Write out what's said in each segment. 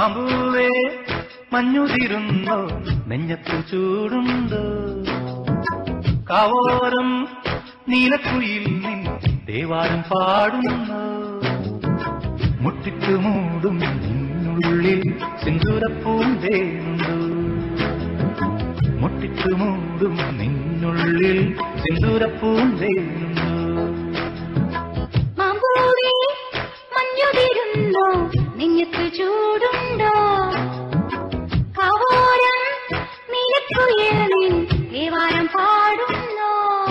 മാമ്പൂവേ മഞ്ഞുതിരുന്നോ നെഞ്ഞത്തു ചൂടുണ്ടോ കാവോരം നീലക്കുയിൽ നിൻ ദേവാരം പാടുന്നു മുട്ടിച്ചു മൂടും നിന്നുള്ളിൽ സിന്ദൂരപ്പൂന്തേനുണ്ടോ മുട്ടിച്ചു മൂടും നിന്നുള്ളിൽ സിന്ദൂരപ്പൂന്തേനുണ്ടോ മാമ്പൂവേ മഞ്ഞുതിരുന്നോ നെഞ്ഞത്ത് ചൂടുണ്ടോ കവോരം നീലക്കുയലിൻ ദേവാരം പാടുന്നോ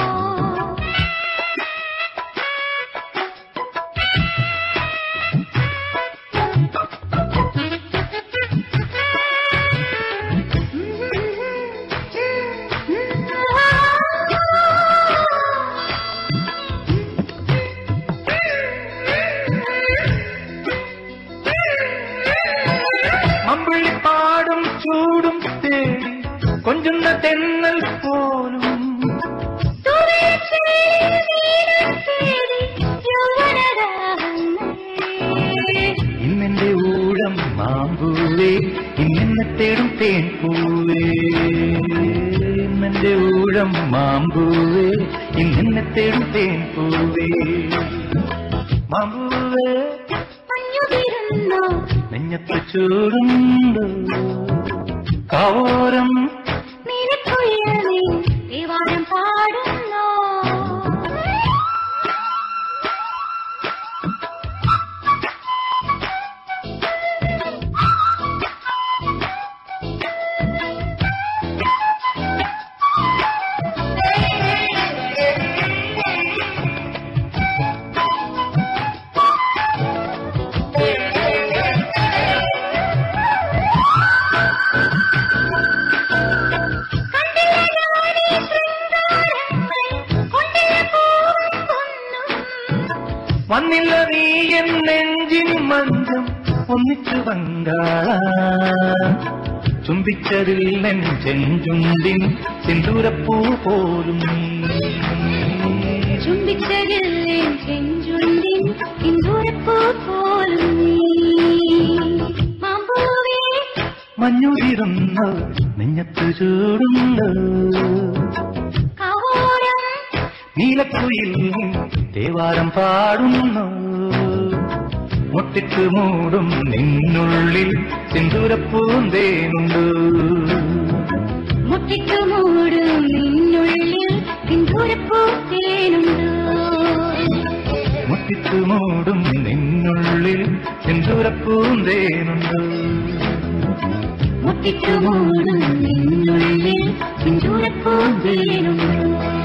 മമ്പിളിപ്പാടും ചൂടും തേടി കൊഞ്ചുന്ന തെന്നൽ പോലും ഇന്നെന്റെ ഊഴം മാമ്പൂവേ ഇന്നെന്നെ തേടും തേൻ പൂവേ ഇന്നെന്റെ ഊഴം മാമ്പൂവേ ഇന്നെന്നെ തേടും തേൻ പൂവേ മാമ്പൂവേ മഞ്ഞുതിരുന്നോ നെഞ്ഞത്ത് ചൂടുണ്ട് കാവോരം നീലക്കുയലിൻ ദേവാരം പാടുന്നോ വന്നില്ല നീ എൻ നെഞ്ചിൻ മഞ്ചം ഒന്നിച്ചു വങ്കാള ചുംബിച്ചതിൽ നെൻ ചെഞ്ചുണ്ടിൻ സിന്ദൂരപ്പൂ പോലും നീ ചുംബിച്ചതില്ലേ ചെഞ്ചുണ്ടിൻ സിന്ദൂരപ്പൂ പോലും നീ മാമ്പൂവേ മഞ്ഞുതിരുന്നു നെഞ്ഞത്തു ചൂടുണ്ട് കവോരം നീലക്കുയിൽ ദേവാരം പാടുന്നു മുട്ടിച്ചു മൂടും നിന്നുള്ളിൽ സിന്ദൂരപ്പൂന്തേനുണ്ട് മുട്ടിട്ടു മൂടും നിന്നുള്ളിൽ സിന്ദൂരപ്പൂ തേനുണ്ടോ മുട്ടിച്ചു മൂടും നിന്നുള്ളിൽ സിന്ദൂരപ്പൂന്തേനുണ്ട് മുട്ടിട്ടു മൂടും നിന്നുള്ളിൽ സിന്ദൂരപ്പൂ തേനുണ്ടോ